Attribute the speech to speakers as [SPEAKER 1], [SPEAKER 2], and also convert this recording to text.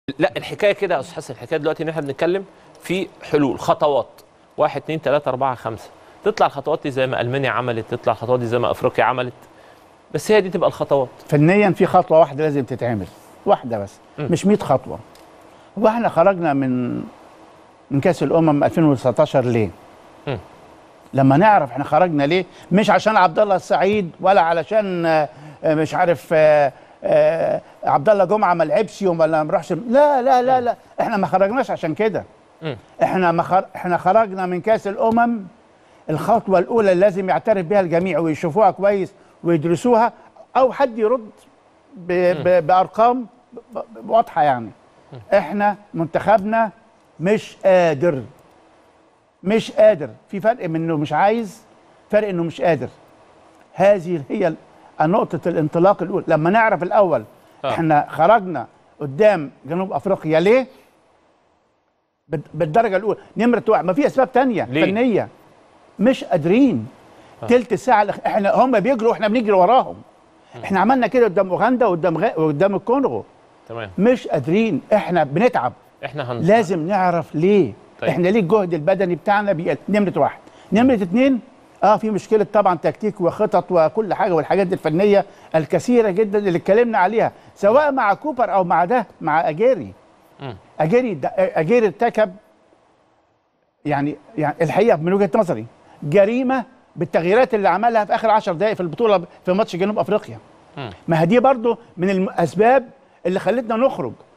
[SPEAKER 1] لا الحكايه كده يا استاذ حسن الحكايه دلوقتي ان احنا بنتكلم في حلول خطوات واحد اتنين تلاته اربعه خمسه تطلع الخطوات دي زي ما المانيا عملت تطلع الخطوات دي زي ما افريقيا عملت بس هي دي تبقى الخطوات
[SPEAKER 2] فنيا في خطوه واحده لازم تتعمل واحده بس
[SPEAKER 1] م.
[SPEAKER 2] مش 100 خطوه هو احنا خرجنا من من كاس الامم 2019 ليه
[SPEAKER 1] م.
[SPEAKER 2] لما نعرف احنا خرجنا ليه مش عشان عبد الله السعيد ولا علشان آه، آه، مش عارف آه، آه، عبد الله جمعه ما لعبش ولا ما راحش لا لا لا لا احنا ما خرجناش عشان كده
[SPEAKER 1] م.
[SPEAKER 2] احنا ما خر... احنا خرجنا من كاس الامم الخطوه الاولى اللي لازم يعترف بها الجميع ويشوفوها كويس ويدرسوها او حد يرد ب... ب... بارقام ب... ب... واضحه يعني احنا منتخبنا مش قادر مش قادر في فرق من انه مش عايز فرق انه مش قادر هذه هي ال- نقطه الانطلاق الاولى لما نعرف الاول
[SPEAKER 1] آه.
[SPEAKER 2] احنا خرجنا قدام جنوب افريقيا ليه بال- بالدرجه الاولى نمره واحد ما في اسباب تانية
[SPEAKER 1] ليه؟
[SPEAKER 2] فنيه مش قادرين
[SPEAKER 1] آه.
[SPEAKER 2] تلت ساعه الأخ- احنا هم بيجروا واحنا بنجري وراهم احنا عملنا كده قدام اوغندا وقدام غ... وقدام الكونغو
[SPEAKER 1] تمام
[SPEAKER 2] مش قادرين احنا بنتعب
[SPEAKER 1] احنا هن...
[SPEAKER 2] لازم نعرف ليه
[SPEAKER 1] طيب.
[SPEAKER 2] طيب. احنا ليه الجهد البدني بتاعنا بيقل نمره واحد نمره اتنين اه في مشكله طبعا تكتيك وخطط وكل حاجه والحاجات دي الفنيه الكثيره جدا اللي اتكلمنا عليها سواء مع كوبر او مع ده مع اجيري
[SPEAKER 1] مم.
[SPEAKER 2] اجيري ده- اجيري ارتكب يعني يعني الحقيقه من وجهه نظري جريمه بالتغييرات اللي عملها في اخر 10 دقائق في البطوله في ماتش جنوب افريقيا
[SPEAKER 1] مم.
[SPEAKER 2] ما هي دي برضو من الاسباب اللي خلتنا نخرج